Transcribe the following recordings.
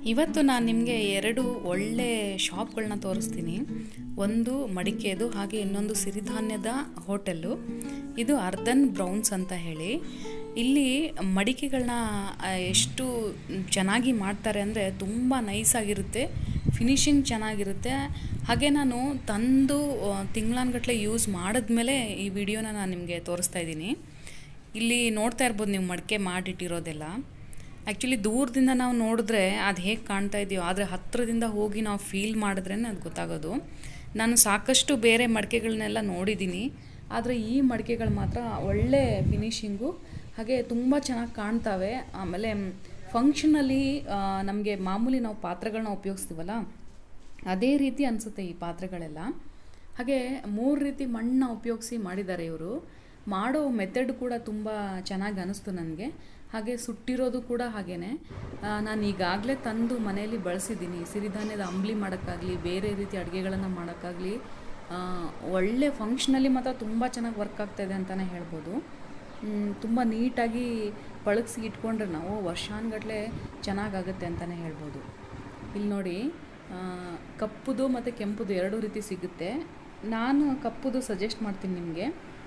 ಇವತ್ತು ನಾನು ನಿಮಗೆ ಎರಡು ಒಳ್ಳೆ ಶಾಪ್ಗಳನ್ನ ತೋರಿಸ್ತೀನಿ ಒಂದು ಮಡಿಕೆದು ಹಾಗೆ ಇನ್ನೊಂದು ಸಿರಿಧಾನ್ಯದ ಹೋಟೆಲ್ಲು ಇದು ಅರ್ಧನ್ ಬ್ರೌನ್ಸ್ ಅಂತ ಹೇಳಿ ಇಲ್ಲಿ ಮಡಿಕೆಗಳನ್ನ ಆ, ಎಷ್ಟು ಚೆನ್ನಾಗಿ ಮಾಡ್ತಾರೆ ಅಂದರೆ ತುಂಬ ನೈಸಾಗಿರುತ್ತೆ ಫಿನಿಶಿಂಗ್ ಚೆನ್ನಾಗಿರುತ್ತೆ ಹಾಗೆ ನಾನು ತಂದು ತಿಂಗಳಾನ್ಗಟ್ಲೆ ಯೂಸ್ ಮಾಡಿದ್ಮೇಲೆ ಈ ವಿಡಿಯೋನ ನಾನು ನಿಮಗೆ ತೋರಿಸ್ತಾ ಇದ್ದೀನಿ ಇಲ್ಲಿ ನೋಡ್ತಾ ಇರ್ಬೋದು ನೀವು ಮಡಿಕೆ ಮಾಡಿಟ್ಟಿರೋದೆಲ್ಲ ಆ್ಯಕ್ಚುಲಿ ದೂರದಿಂದ ನಾವು ನೋಡಿದ್ರೆ ಅದು ಹೇಗೆ ಕಾಣ್ತಾ ಇದೆಯೋ ಆದರೆ ಹತ್ತಿರದಿಂದ ಹೋಗಿ ನಾವು ಫೀಲ್ ಮಾಡಿದ್ರೇ ಅದು ಗೊತ್ತಾಗೋದು ನಾನು ಸಾಕಷ್ಟು ಬೇರೆ ಮಡಿಕೆಗಳನ್ನೆಲ್ಲ ನೋಡಿದ್ದೀನಿ ಆದರೆ ಈ ಮಡಿಕೆಗಳು ಮಾತ್ರ ಒಳ್ಳೆ ಫಿನಿಶಿಂಗು ಹಾಗೆ ತುಂಬ ಚೆನ್ನಾಗಿ ಕಾಣ್ತವೆ ಆಮೇಲೆ ಫಂಕ್ಷನಲ್ಲಿ ನಮಗೆ ಮಾಮೂಲಿ ನಾವು ಪಾತ್ರೆಗಳನ್ನ ಉಪಯೋಗಿಸ್ತೀವಲ್ಲ ಅದೇ ರೀತಿ ಅನಿಸುತ್ತೆ ಈ ಪಾತ್ರೆಗಳೆಲ್ಲ ಹಾಗೆ ಮೂರು ರೀತಿ ಮಣ್ಣನ್ನ ಉಪಯೋಗಿಸಿ ಮಾಡಿದ್ದಾರೆ ಇವರು ಮಾಡೋ ಮೆಥಡ್ ಕೂಡ ತುಂಬ ಚೆನ್ನಾಗಿ ಅನ್ನಿಸ್ತು ನನಗೆ ಹಾಗೆ ಸುಟ್ಟಿರೋದು ಕೂಡ ಹಾಗೇನೆ ನಾನು ಈಗಾಗಲೇ ತಂದು ಮನೆಯಲ್ಲಿ ಬಳಸಿದ್ದೀನಿ ಸಿರಿಧಾನ್ಯದ ಅಂಬ್ಲಿ ಮಾಡೋಕ್ಕಾಗಲಿ ಬೇರೆ ರೀತಿ ಅಡುಗೆಗಳನ್ನು ಮಾಡೋಕ್ಕಾಗಲಿ ಒಳ್ಳೆ ಫಂಕ್ಷನಲ್ಲಿ ಮಾತ್ರ ತುಂಬ ಚೆನ್ನಾಗಿ ವರ್ಕ್ ಆಗ್ತಾಯಿದೆ ಅಂತಲೇ ಹೇಳ್ಬೋದು ತುಂಬ ನೀಟಾಗಿ ಪಳಗಿಸಿ ಇಟ್ಕೊಂಡ್ರೆ ನಾವು ವರ್ಷಾನ್ಗಟ್ಲೆ ಚೆನ್ನಾಗಾಗುತ್ತೆ ಅಂತಲೇ ಹೇಳ್ಬೋದು ಇಲ್ಲಿ ನೋಡಿ ಆ, ಕಪ್ಪುದು ಮತ್ತು ಕೆಂಪುದು ಎರಡೂ ರೀತಿ ಸಿಗುತ್ತೆ ನಾನು ಕಪ್ಪುದು ಸಜೆಸ್ಟ್ ಮಾಡ್ತೀನಿ ನಿಮಗೆ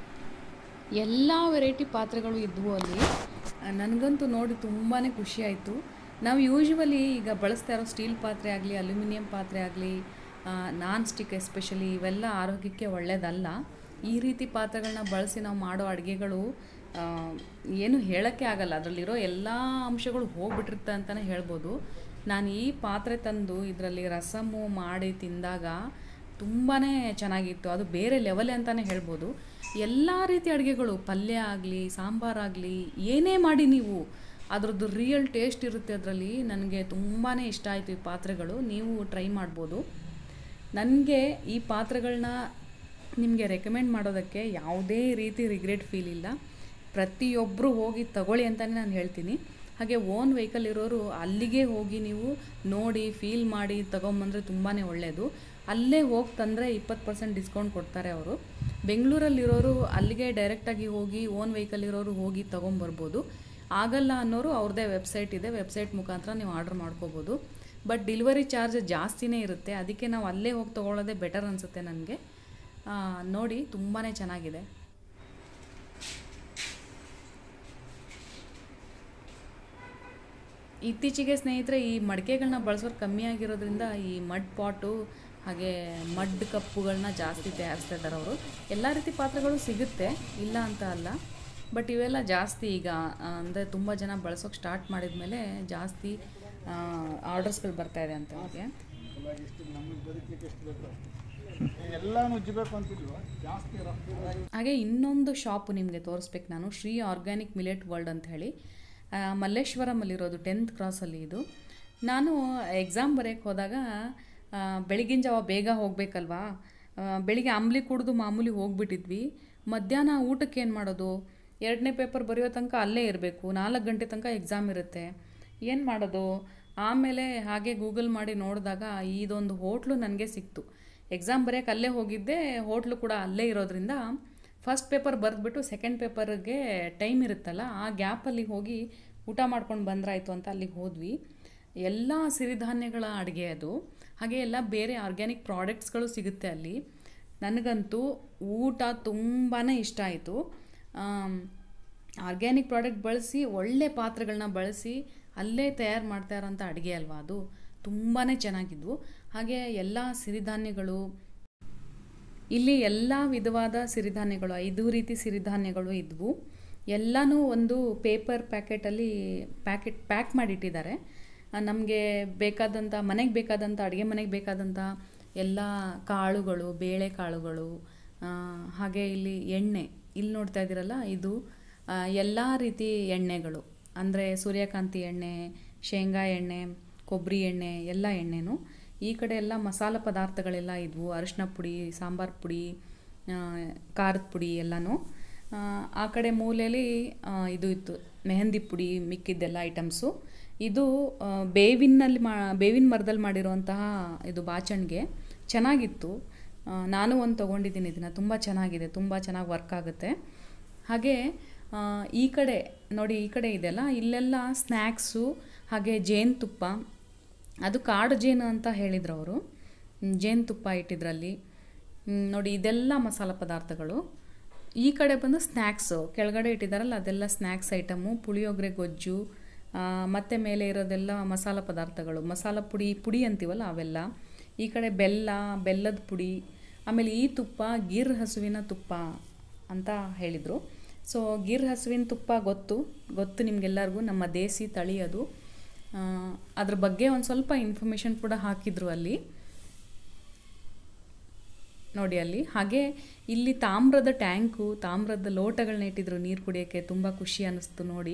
ಎಲ್ಲ ವೆರೈಟಿ ಪಾತ್ರೆಗಳು ಇದ್ವು ಅಲ್ಲಿ ಆ, ನನಗಂತೂ ನೋಡಿ ತುಂಬಾ ಖುಷಿ ಆಯಿತು ನಾವು ಯೂಶ್ವಲಿ ಈಗ ಬಳಸ್ತಾ ಇರೋ ಸ್ಟೀಲ್ ಪಾತ್ರೆ ಆಗಲಿ ಅಲ್ಯೂಮಿನಿಯಂ ಪಾತ್ರೆ ಆಗಲಿ ನಾನ್ ಸ್ಟಿಕ್ ಎಸ್ಪೆಷಲಿ ಇವೆಲ್ಲ ಆರೋಗ್ಯಕ್ಕೆ ಒಳ್ಳೆಯದಲ್ಲ ಈ ರೀತಿ ಪಾತ್ರೆಗಳನ್ನ ಬಳಸಿ ನಾವು ಮಾಡೋ ಅಡುಗೆಗಳು ಏನು ಹೇಳೋಕ್ಕೆ ಆಗಲ್ಲ ಅದರಲ್ಲಿರೋ ಎಲ್ಲ ಅಂಶಗಳು ಹೋಗ್ಬಿಟ್ಟಿರುತ್ತೆ ಅಂತಲೇ ಹೇಳ್ಬೋದು ನಾನು ಈ ಪಾತ್ರೆ ತಂದು ಇದರಲ್ಲಿ ರಸಮು ಮಾಡಿ ತಿಂದಾಗ ತುಂಬಾ ಚೆನ್ನಾಗಿತ್ತು ಅದು ಬೇರೆ ಲೆವೆಲೇ ಅಂತಲೇ ಹೇಳ್ಬೋದು ಎಲ್ಲ ರೀತಿ ಅಡುಗೆಗಳು ಪಲ್ಯ ಆಗಲಿ ಸಾಂಬಾರಾಗಲಿ ಏನೇ ಮಾಡಿ ನೀವು ಅದರದ್ದು ರಿಯಲ್ ಟೇಸ್ಟ್ ಇರುತ್ತೆ ಅದರಲ್ಲಿ ನನಗೆ ತುಂಬಾ ಇಷ್ಟ ಆಯಿತು ಈ ಪಾತ್ರೆಗಳು ನೀವು ಟ್ರೈ ಮಾಡ್ಬೋದು ನನಗೆ ಈ ಪಾತ್ರೆಗಳನ್ನ ನಿಮಗೆ ರೆಕಮೆಂಡ್ ಮಾಡೋದಕ್ಕೆ ಯಾವುದೇ ರೀತಿ ರಿಗ್ರೆಟ್ ಫೀಲ್ ಇಲ್ಲ ಪ್ರತಿಯೊಬ್ಬರು ಹೋಗಿ ತಗೊಳ್ಳಿ ಅಂತಲೇ ನಾನು ಹೇಳ್ತೀನಿ ಹಾಗೆ ಓನ್ ವೆಹಿಕಲ್ ಇರೋರು ಅಲ್ಲಿಗೆ ಹೋಗಿ ನೀವು ನೋಡಿ ಫೀಲ್ ಮಾಡಿ ತಗೊಂಬಂದರೆ ತುಂಬಾ ಒಳ್ಳೆಯದು ಅಲ್ಲೇ ಹೋಗಿ ತಂದರೆ ಇಪ್ಪತ್ತು ಪರ್ಸೆಂಟ್ ಡಿಸ್ಕೌಂಟ್ ಕೊಡ್ತಾರೆ ಅವರು ಬೆಂಗಳೂರಲ್ಲಿರೋರು ಅಲ್ಲಿಗೆ ಡೈರೆಕ್ಟಾಗಿ ಹೋಗಿ ಓನ್ ವೆಹಿಕಲ್ ಇರೋರು ಹೋಗಿ ತೊಗೊಂಬರ್ಬೋದು ಆಗಲ್ಲ ಅನ್ನೋರು ಅವ್ರದ್ದೇ ವೆಬ್ಸೈಟ್ ಇದೆ ವೆಬ್ಸೈಟ್ ಮುಖಾಂತರ ನೀವು ಆರ್ಡ್ರ್ ಮಾಡ್ಕೋಬೋದು ಬಟ್ ಡಿಲಿವರಿ ಚಾರ್ಜ್ ಜಾಸ್ತಿನೇ ಇರುತ್ತೆ ಅದಕ್ಕೆ ನಾವು ಅಲ್ಲೇ ಹೋಗಿ ತೊಗೊಳ್ಳೋದೇ ಬೆಟರ್ ಅನಿಸುತ್ತೆ ನನಗೆ ನೋಡಿ ತುಂಬಾ ಚೆನ್ನಾಗಿದೆ ಇತ್ತೀಚೆಗೆ ಸ್ನೇಹಿತರೆ ಈ ಮಡಿಕೆಗಳನ್ನ ಬಳಸೋರು ಕಮ್ಮಿ ಆಗಿರೋದ್ರಿಂದ ಈ ಮಡ್ ಪಾಟು ಹಾಗೆ ಮಡ್ ಕಪ್ಪುಗಳನ್ನ ಜಾಸ್ತಿ ತಯಾರಿಸ್ತಾ ಇದ್ದಾರೆ ಅವರು ಎಲ್ಲ ರೀತಿ ಪಾತ್ರೆಗಳು ಸಿಗುತ್ತೆ ಇಲ್ಲ ಅಂತ ಅಲ್ಲ ಬಟ್ ಇವೆಲ್ಲ ಜಾಸ್ತಿ ಈಗ ಅಂದರೆ ತುಂಬ ಜನ ಬಳಸೋಕೆ ಸ್ಟಾರ್ಟ್ ಮಾಡಿದ ಮೇಲೆ ಜಾಸ್ತಿ ಆರ್ಡರ್ಸ್ಗಳು ಬರ್ತಾ ಇದೆ ಅಂತ ಅವ್ರಿಗೆ ಎಲ್ಲಾನು ಉಜ್ಜಬೇಕು ಅಂತಿಲ್ವ ಜಾಸ್ತಿ ರಫ್ ಹಾಗೆ ಇನ್ನೊಂದು ಶಾಪು ನಿಮಗೆ ತೋರಿಸ್ಬೇಕು ನಾನು ಶ್ರೀ ಆರ್ಗ್ಯಾನಿಕ್ ಮಿಲೆಟ್ ವರ್ಲ್ಡ್ ಅಂತ ಹೇಳಿ ಆ, ಮಲ್ಲೇಶ್ವರಮಲ್ಲಿರೋದು ಟೆಂತ್ ಕ್ರಾಸಲ್ಲಿ ಇದು ನಾನು ಎಕ್ಸಾಮ್ ಬರೆಯೋಕ್ಕೆ ಹೋದಾಗ ಆ, ಬೆಳಗಿನ ಜಾವ ಬೇಗ ಹೋಗಬೇಕಲ್ವಾ ಬೆಳಿಗ್ಗೆ ಅಂಬ್ಲಿ ಕುಡಿದು ಮಾಮೂಲಿ ಹೋಗ್ಬಿಟ್ಟಿದ್ವಿ ಮಧ್ಯಾಹ್ನ ಊಟಕ್ಕೆ ಏನು ಮಾಡೋದು ಎರಡನೇ ಪೇಪರ್ ಬರೆಯೋ ತನಕ ಅಲ್ಲೇ ಇರಬೇಕು ನಾಲ್ಕು ಗಂಟೆ ತನಕ ಎಕ್ಸಾಮ್ ಇರುತ್ತೆ ಏನು ಮಾಡೋದು ಆಮೇಲೆ ಹಾಗೆ ಗೂಗಲ್ ಮಾಡಿ ನೋಡಿದಾಗ ಇದೊಂದು ಹೋಟ್ಲು ನನಗೆ ಸಿಕ್ತು ಎಕ್ಸಾಮ್ ಬರೆಯೋಕೆ ಅಲ್ಲೇ ಹೋಗಿದ್ದೆ ಹೋಟ್ಲು ಕೂಡ ಅಲ್ಲೇ ಇರೋದ್ರಿಂದ ಫಸ್ಟ್ ಪೇಪರ್ ಬರೆದ್ಬಿಟ್ಟು ಸೆಕೆಂಡ್ ಪೇಪರ್ಗೆ ಟೈಮ್ ಇರುತ್ತಲ್ಲ ಆ ಗ್ಯಾಪಲ್ಲಿ ಹೋಗಿ ಊಟ ಮಾಡ್ಕೊಂಡು ಬಂದ್ರಾಯ್ತು ಅಂತ ಅಲ್ಲಿಗೆ ಹೋದ್ವಿ ಎಲ್ಲ ಸಿರಿಧಾನ್ಯಗಳ ಅಡುಗೆ ಅದು ಹಾಗೆ ಎಲ್ಲ ಬೇರೆ ಆರ್ಗ್ಯಾನಿಕ್ ಪ್ರಾಡಕ್ಟ್ಸ್ಗಳು ಸಿಗುತ್ತೆ ಅಲ್ಲಿ ನನಗಂತೂ ಊಟ ತುಂಬಾ ಇಷ್ಟ ಆಯಿತು ಆರ್ಗ್ಯಾನಿಕ್ ಪ್ರಾಡಕ್ಟ್ ಬಳಸಿ ಒಳ್ಳೆ ಪಾತ್ರೆಗಳನ್ನ ಬಳಸಿ ಅಲ್ಲೇ ತಯಾರು ಮಾಡ್ತಾ ಇರೋಂಥ ಅಡುಗೆ ಅಲ್ವಾ ಅದು ತುಂಬಾ ಚೆನ್ನಾಗಿದ್ವು ಹಾಗೆ ಎಲ್ಲ ಸಿರಿಧಾನ್ಯಗಳು ಇಲ್ಲಿ ಎಲ್ಲ ವಿಧವಾದ ಸಿರಿಧಾನ್ಯಗಳು ಐದು ರೀತಿ ಸಿರಿಧಾನ್ಯಗಳು ಇದ್ವು ಎಲ್ಲನೂ ಒಂದು ಪೇಪರ್ ಪ್ಯಾಕೆಟಲ್ಲಿ ಪ್ಯಾಕೆಟ್ ಪ್ಯಾಕ್ ಮಾಡಿಟ್ಟಿದ್ದಾರೆ ನಮಗೆ ಬೇಕಾದಂಥ ಮನೆಗೆ ಬೇಕಾದಂಥ ಅಡುಗೆ ಮನೆಗೆ ಬೇಕಾದಂಥ ಎಲ್ಲ ಕಾಳುಗಳು ಬೇಳೆ ಕಾಳುಗಳು ಆ, ಹಾಗೆ ಇಲ್ಲಿ ಎಣ್ಣೆ ಇಲ್ಲಿ ನೋಡ್ತಾ ಇದ್ದೀರಲ್ಲ ಇದು ಎಲ್ಲ ರೀತಿ ಎಣ್ಣೆಗಳು ಅಂದರೆ ಸೂರ್ಯಕಾಂತಿ ಎಣ್ಣೆ ಶೇಂಗಾ ಎಣ್ಣೆ ಕೊಬ್ಬರಿ ಎಣ್ಣೆ ಎಲ್ಲ ಎಣ್ಣೆನೂ ಈ ಕಡೆ ಎಲ್ಲ ಮಸಾಲ ಪದಾರ್ಥಗಳೆಲ್ಲ ಇದ್ವು ಅರಿಶಿನ ಪುಡಿ ಸಾಂಬಾರು ಪುಡಿ ಆ, ಖಾರದ ಪುಡಿ ಎಲ್ಲನೂ ಆ, ಆ ಕಡೆ ಮೂಲೆಯಲ್ಲಿ ಆ, ಇದು ಇತ್ತು ಮೆಹಂದಿ ಪುಡಿ ಮಿಕ್ಕಿದ್ದೆಲ್ಲ ಐಟಮ್ಸು ಇದು ಆ, ಬೇವಿನಲ್ಲಿ ಮಾ ಬೇವಿನ ಮರದಲ್ಲಿ ಮಾಡಿರುವಂತಹ ಇದು ಬಾಚಣಿಗೆ ಚೆನ್ನಾಗಿತ್ತು ಆ, ನಾನು ಒಂದು ತೊಗೊಂಡಿದ್ದೀನಿ ಇದನ್ನು ತುಂಬ ಚೆನ್ನಾಗಿದೆ ತುಂಬ ಚೆನ್ನಾಗಿ ವರ್ಕ್ ಆಗುತ್ತೆ ಹಾಗೆ ಆ, ಈ ಕಡೆ ನೋಡಿ ಈ ಕಡೆ ಇದೆಯಲ್ಲ ಇಲ್ಲೆಲ್ಲ ಸ್ನ್ಯಾಕ್ಸು ಹಾಗೆ ಜೇನುತುಪ್ಪ ಅದು ಕಾಡು ಜೇನು ಅಂತ ಹೇಳಿದ್ರು ಅವರು ಜೇನುತುಪ್ಪ ಇಟ್ಟಿದ್ರಲ್ಲಿ ಹ್ಮ್, ನೋಡಿ ಇದೆಲ್ಲ ಮಸಾಲ ಪದಾರ್ಥಗಳು ಈ ಕಡೆ ಬಂದು ಸ್ನ್ಯಾಕ್ಸು ಕೆಳಗಡೆ ಇಟ್ಟಿದ್ದಾರಲ್ಲ ಅದೆಲ್ಲ ಸ್ನ್ಯಾಕ್ಸ್ ಐಟಮು ಪುಳಿಯೋಗರೆ ಗೊಜ್ಜು ಆ, ಮತ್ತೆ ಮೇಲೆ ಇರೋದೆಲ್ಲ ಮಸಾಲ ಪದಾರ್ಥಗಳು ಮಸಾಲ ಪುಡಿ ಪುಡಿ ಅಂತೀವಲ್ಲ ಅವೆಲ್ಲ ಈ ಕಡೆ ಬೆಲ್ಲ ಬೆಲ್ಲದ ಪುಡಿ ಆಮೇಲೆ ಈ ತುಪ್ಪ ಗಿರ್ ಹಸುವಿನ ತುಪ್ಪ ಅಂತ ಹೇಳಿದರು ಸೊ ಗಿರ್ ಹಸುವಿನ ತುಪ್ಪ ಗೊತ್ತು ಗೊತ್ತು ನಿಮಗೆಲ್ಲರಿಗೂ ನಮ್ಮ ದೇಸಿ ತಳಿ ಅದು ಆ, ಅದ್ರ ಬಗ್ಗೆ ಒಂದು ಸ್ವಲ್ಪ ಇನ್ಫಾರ್ಮೇಷನ್ ಕೂಡ ಹಾಕಿದ್ರು ಅಲ್ಲಿ ನೋಡಿ ಅಲ್ಲಿ ಹಾಗೆ ಇಲ್ಲಿ ತಾಮ್ರದ ಟ್ಯಾಂಕು ತಾಮ್ರದ ಲೋಟಗಳನ್ನ ಇಟ್ಟಿದ್ರು ನೀರು ಕುಡಿಯೋಕ್ಕೆ ತುಂಬ ಖುಷಿ ಅನ್ನಿಸ್ತು ನೋಡಿ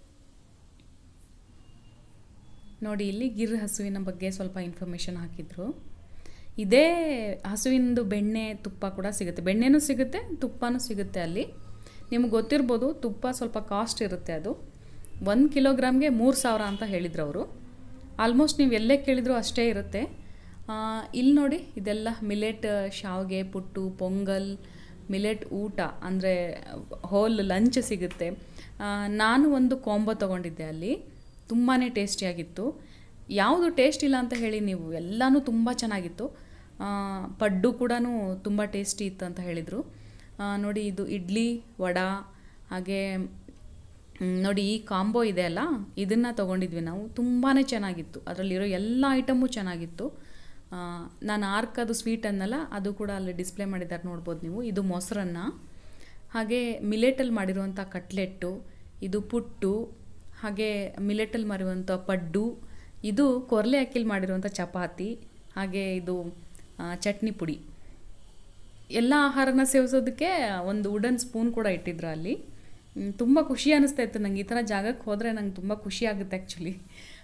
ನೋಡಿ ಇಲ್ಲಿ ಗಿರ್ ಹಸುವಿನ ಬಗ್ಗೆ ಸ್ವಲ್ಪ ಇನ್ಫಾರ್ಮೇಷನ್ ಹಾಕಿದ್ರು ಇದೇ ಹಸುವಿನದು ಬೆಣ್ಣೆ ತುಪ್ಪ ಕೂಡ ಸಿಗುತ್ತೆ ಬೆಣ್ಣೆನೂ ಸಿಗುತ್ತೆ ತುಪ್ಪನೂ ಸಿಗುತ್ತೆ ಅಲ್ಲಿ ನಿಮ್ಗೆ ಗೊತ್ತಿರ್ಬೋದು ತುಪ್ಪ ಸ್ವಲ್ಪ ಕಾಸ್ಟ್ ಇರುತ್ತೆ ಅದು ಒಂದು ಕಿಲೋಗ್ರಾಮ್ಗೆ ಮೂರು ಸಾವಿರ ಅಂತ ಹೇಳಿದ್ರು ಅವರು ಆಲ್ಮೋಸ್ಟ್ ನೀವು ಎಲ್ಲೇ ಕೇಳಿದ್ರು ಅಷ್ಟೇ ಇರುತ್ತೆ ಆ, ಇಲ್ಲಿ ನೋಡಿ ಇದೆಲ್ಲ ಮಿಲೆಟ್ ಶಾವಿಗೆ ಪುಟ್ಟು ಪೊಂಗಲ್ ಮಿಲೆಟ್ ಊಟ ಅಂದರೆ ಹೋಲ್ ಲಂಚ್ ಸಿಗುತ್ತೆ ಆ, ನಾನು ಒಂದು ಕಾಂಬೋ ತೊಗೊಂಡಿದ್ದೆ ಅಲ್ಲಿ ತುಂಬಾ ಟೇಸ್ಟಿಯಾಗಿತ್ತು ಯಾವುದು ಟೇಸ್ಟ್ ಇಲ್ಲ ಅಂತ ಹೇಳಿ ನೀವು ಎಲ್ಲನೂ ತುಂಬ ಚೆನ್ನಾಗಿತ್ತು ಆ, ಪಡ್ಡು ಕೂಡ ತುಂಬ ಟೇಸ್ಟಿ ಇತ್ತು ಅಂತ ಹೇಳಿದರು ನೋಡಿ ಇದು ಇಡ್ಲಿ ವಡಾ ಹಾಗೆ ಮ್, ನೋಡಿ ಈ ಕಾಂಬೋ ಇದೆ ಅಲ್ಲ ಇದನ್ನು ತೊಗೊಂಡಿದ್ವಿ ನಾವು ತುಂಬಾ ಚೆನ್ನಾಗಿತ್ತು ಅದರಲ್ಲಿರೋ ಎಲ್ಲ ಐಟಮು ಚೆನ್ನಾಗಿತ್ತು ಆ, ನಾನು ಆರ್ಕದು ಸ್ವೀಟ್ ಅನ್ನಲ್ಲ ಅದು ಕೂಡ ಅಲ್ಲಿ ಡಿಸ್ಪ್ಲೇ ಮಾಡಿದ್ದಾರೆ ನೋಡ್ಬೋದು ನೀವು ಇದು ಮೊಸರನ್ನ ಹಾಗೆ ಮಿಲೆಟಲ್ಲಿ ಮಾಡಿರುವಂಥ ಕಟ್ಲೆಟ್ಟು ಇದು ಪುಟ್ಟು ಹಾಗೆ ಮಿಲೆಟಲ್ಲಿ ಮಾಡಿರುವಂಥ ಪಡ್ಡು ಇದು ಕೊರ್ಲೆ ಅಕ್ಕಿಲಿ ಮಾಡಿರುವಂಥ ಚಪಾತಿ ಹಾಗೆ ಇದು ಆ, ಚಟ್ನಿ ಪುಡಿ ಎಲ್ಲ ಆಹಾರನ ಸೇವಿಸೋದಕ್ಕೆ ಒಂದು ವುಡನ್ ಸ್ಪೂನ್ ಕೂಡ ಇಟ್ಟಿದ್ರು ಅಲ್ಲಿ ತುಂಬ ಖುಷಿ ಅನ್ನಿಸ್ತಾ ಇತ್ತು ನಂಗೆ ಈ ಥರ ಜಾಗಕ್ಕೆ ಹೋದರೆ ನಂಗೆ ತುಂಬ ಖುಷಿ ಆಗುತ್ತೆ ಆ್ಯಕ್ಚುಲಿ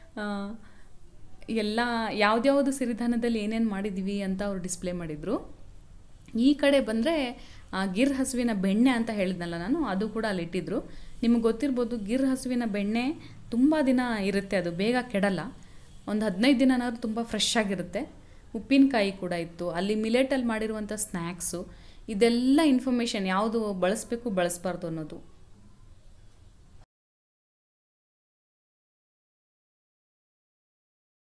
ಎಲ್ಲ ಯಾವ್ದ್ಯಾವುದು ಸಿರಿಧಾನ್ಯದಲ್ಲಿ ಏನೇನು ಮಾಡಿದ್ದೀವಿ ಅಂತ ಅವ್ರು ಡಿಸ್ಪ್ಲೇ ಮಾಡಿದರು ಈ ಕಡೆ ಬಂದರೆ ಗಿರ್ ಹಸುವಿನ ಬೆಣ್ಣೆ ಅಂತ ಹೇಳಿದ್ನಲ್ಲ ನಾನು ಅದು ಕೂಡ ಅಲ್ಲಿ ಇಟ್ಟಿದ್ರು ನಿಮಗೆ ಗೊತ್ತಿರ್ಬೋದು ಗಿರ್ ಹಸುವಿನ ಬೆಣ್ಣೆ ತುಂಬ ದಿನ ಇರುತ್ತೆ ಅದು ಬೇಗ ಕೆಡಲ್ಲ ಒಂದು ಹದಿನೈದು ದಿನನಾದ್ರೂ ತುಂಬ ಫ್ರೆಶ್ ಆಗಿರುತ್ತೆ ಉಪ್ಪಿನಕಾಯಿ ಕೂಡ ಇತ್ತು ಅಲ್ಲಿ ಮಿಲೆಟಲ್ಲಿ ಮಾಡಿರುವಂಥ ಸ್ನ್ಯಾಕ್ಸು ಇದೆಲ್ಲ ಇನ್ಫಾರ್ಮೇಷನ್ ಯಾವುದು ಬಳಸಬೇಕು ಬಳಸಬಾರ್ದು ಅನ್ನೋದು